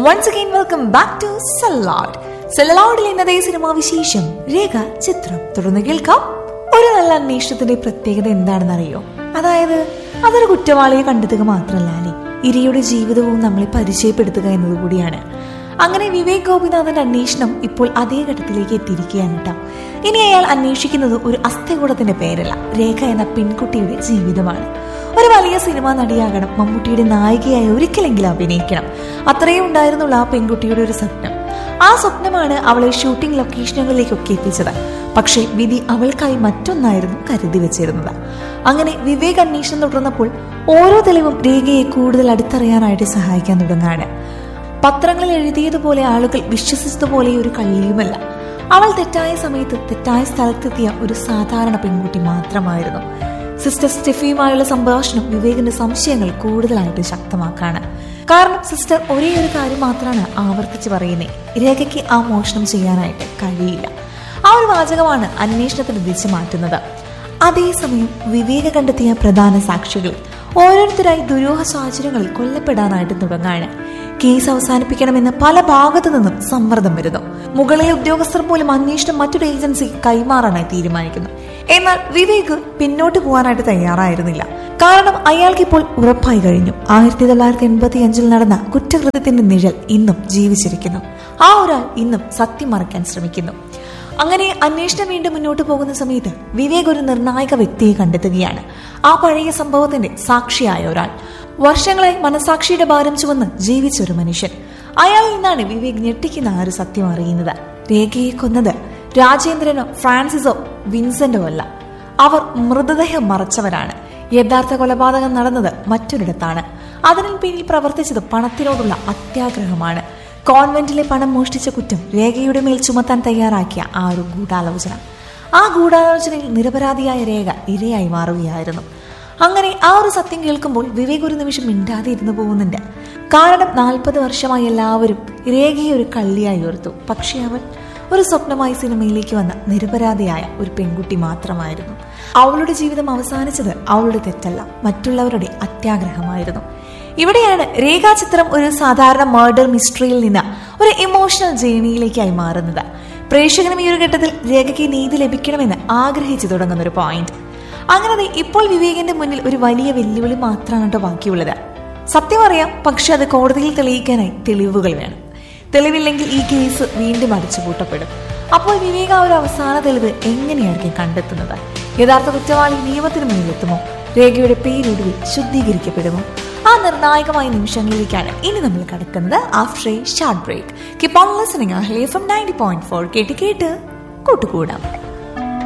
once again welcome back to salad സല്ലാഡിൽ ഇന്നത്തെ cinema വിശേഷം രേഖ ചിത്രം തുടർന്ന് കേൾക്കാം ഒരു നല്ല അന്വേഷണത്തിന്റെ പ്രത്യേകത എന്താണെന്ന് അറിയോ അതായത് അതൊരു കുറ്റവാളിയെ കണ്ടെത്തുക മാത്രമല്ല അല്ലേ ഇരയുടെ ജീവിതവും നമ്മളെ പരിചയപ്പെടുത്തുക എന്നതുകൂടിയാണ് അങ്ങനെ വിവേക് ഗോപിനാഥന്റെ അന്വേഷണം ഇപ്പോൾ അതേ ഘട്ടത്തിലേക്ക് എത്തിയിരിക്കുകയാണ് കേട്ടോ ഇനി അയാൾ അന്വേഷിക്കുന്നത് ഒരു അസ്ഥികൂടത്തിന്റെ പേരല്ല രേഖ എന്ന പെൺകുട്ടിയുടെ ജീവിതമാണ് ഒരു വലിയ സിനിമാ നടിയാകണം മമ്മൂട്ടിയുടെ നായികയായി ഒരിക്കലെങ്കിലും അഭിനയിക്കണം അത്രയും ഉണ്ടായിരുന്നുള്ള ആ പെൺകുട്ടിയുടെ ഒരു സ്വപ്നം ആ സ്വപ്നമാണ് അവളെ ഷൂട്ടിംഗ് ലൊക്കേഷനുകളിലേക്കൊക്കെ എത്തിച്ചത് പക്ഷേ വിധി അവൾക്കായി മറ്റൊന്നായിരുന്നു കരുതി വെച്ചിരുന്നത് അങ്ങനെ വിവേക് അന്വേഷണം തുടർന്നപ്പോൾ ഓരോ തെളിവും രേഖയെ കൂടുതൽ അടുത്തറിയാനായിട്ട് സഹായിക്കാൻ തുടങ്ങാണ് പത്രങ്ങളിൽ എഴുതിയതുപോലെ ആളുകൾ വിശ്വസിച്ചതുപോലെ ഒരു കള്ളിയുമല്ല അവൾ തെറ്റായ സമയത്ത് തെറ്റായ സ്ഥലത്തെത്തിയ ഒരു സാധാരണ പെൺകുട്ടി മാത്രമായിരുന്നു സിസ്റ്റർ സ്റ്റെഫിയുമായുള്ള സംഭാഷണം വിവേകിന്റെ സംശയങ്ങൾ കൂടുതലായിട്ട് ശക്തമാക്കാണ് കാരണം സിസ്റ്റർ ഒരേ ഒരു കാര്യം മാത്രമാണ് ആവർത്തിച്ച് പറയുന്നത് രേഖയ്ക്ക് ആ മോഷണം ചെയ്യാനായിട്ട് കഴിയില്ല ആ ഒരു വാചകമാണ് അന്വേഷണത്തിന് ദിശ മാറ്റുന്നത് അതേസമയം വിവേക കണ്ടെത്തിയ പ്രധാന സാക്ഷികൾ ഓരോരുത്തരായി ദുരൂഹ സാഹചര്യങ്ങളിൽ കൊല്ലപ്പെടാനായിട്ട് തുടങ്ങാണ് കേസ് അവസാനിപ്പിക്കണമെന്ന് പല ഭാഗത്തു നിന്നും സമ്മർദ്ദം വരുന്നു മുകളിലെ ഉദ്യോഗസ്ഥർ പോലും അന്വേഷണം മറ്റൊരു ഏജൻസി കൈമാറാനായി തീരുമാനിക്കുന്നു എന്നാൽ വിവേക് പിന്നോട്ട് പോകാനായിട്ട് തയ്യാറായിരുന്നില്ല കാരണം അയാൾക്ക് ഇപ്പോൾ ഉറപ്പായി കഴിഞ്ഞു ആയിരത്തി തൊള്ളായിരത്തി എൺപത്തി അഞ്ചിൽ നടന്ന കുറ്റകൃത്യത്തിന്റെ നിഴൽ ഇന്നും ജീവിച്ചിരിക്കുന്നു ആ ഒരാൾ ഇന്നും സത്യം മറയ്ക്കാൻ ശ്രമിക്കുന്നു അങ്ങനെ അന്വേഷണം വീണ്ടും മുന്നോട്ട് പോകുന്ന സമയത്ത് വിവേക് ഒരു നിർണായക വ്യക്തിയെ കണ്ടെത്തുകയാണ് ആ പഴയ സംഭവത്തിന്റെ സാക്ഷിയായ ഒരാൾ വർഷങ്ങളായി മനസാക്ഷിയുടെ ഭാരം ചുമന്ന് ജീവിച്ച ഒരു മനുഷ്യൻ അയാളിൽ നിന്നാണ് വിവേക് ഞെട്ടിക്കുന്ന ആ ഒരു സത്യം അറിയുന്നത് രേഖയെ കൊന്നത് രാജേന്ദ്രനോ ഫ്രാൻസിസോ വിൻസെന്റോ അല്ല അവർ മൃതദേഹം മറച്ചവരാണ് യഥാർത്ഥ കൊലപാതകം നടന്നത് മറ്റൊരിടത്താണ് അതിന് പിന്നിൽ പ്രവർത്തിച്ചത് പണത്തിനോടുള്ള അത്യാഗ്രഹമാണ് കോൺവെന്റിലെ പണം മോഷ്ടിച്ച കുറ്റം രേഖയുടെ മേൽ ചുമത്താൻ തയ്യാറാക്കിയ ആ ഒരു ഗൂഢാലോചന ആ ഗൂഢാലോചനയിൽ നിരപരാധിയായ രേഖ ഇരയായി മാറുകയായിരുന്നു അങ്ങനെ ആ ഒരു സത്യം കേൾക്കുമ്പോൾ വിവേക് ഒരു നിമിഷം മിണ്ടാതെ ഇരുന്നു പോകുന്നുണ്ട് കാരണം നാൽപ്പത് വർഷമായി എല്ലാവരും രേഖയെ ഒരു കള്ളിയായി ഓർത്തു പക്ഷെ അവൻ ഒരു സ്വപ്നമായി സിനിമയിലേക്ക് വന്ന നിരപരാധിയായ ഒരു പെൺകുട്ടി മാത്രമായിരുന്നു അവളുടെ ജീവിതം അവസാനിച്ചത് അവളുടെ തെറ്റല്ല മറ്റുള്ളവരുടെ അത്യാഗ്രഹമായിരുന്നു ഇവിടെയാണ് രേഖാചിത്രം ഒരു സാധാരണ മർഡർ മിസ്റ്ററിയിൽ നിന്ന് ഒരു ഇമോഷണൽ ജേണിയിലേക്കായി മാറുന്നത് പ്രേക്ഷകനും ഈ ഒരു ഘട്ടത്തിൽ രേഖയ്ക്ക് നീതി ലഭിക്കണമെന്ന് ആഗ്രഹിച്ചു തുടങ്ങുന്ന ഒരു പോയിന്റ് അങ്ങനെ ഇപ്പോൾ വിവേകിന്റെ മുന്നിൽ ഒരു വലിയ വെല്ലുവിളി മാത്രമാണ് കേട്ടോ ബാക്കിയുള്ളത് സത്യം അറിയാം പക്ഷെ അത് കോടതിയിൽ തെളിയിക്കാനായി തെളിവുകൾ വേണം തെളിവില്ലെങ്കിൽ ഈ കേസ് വീണ്ടും അടച്ചുപൂട്ടപ്പെടും അപ്പോൾ വിവേക ആ ഒരു അവസാന തെളിവ് എങ്ങനെയായിരിക്കും കണ്ടെത്തുന്നത് യഥാർത്ഥ കുറ്റവാളി നിയമത്തിന് മുന്നിലെത്തുമോ രേഖയുടെ പേരൊടുവിൽ ശുദ്ധീകരിക്കപ്പെടുമോ ആ നിർണായകമായ നിമിഷങ്ങളിലേക്കാണ് ഇനി നമ്മൾ കടക്കുന്നത് after a short break keep on listening from ninety point four കേട്ട് കേട്ട് കൂട്ടുകൂടാം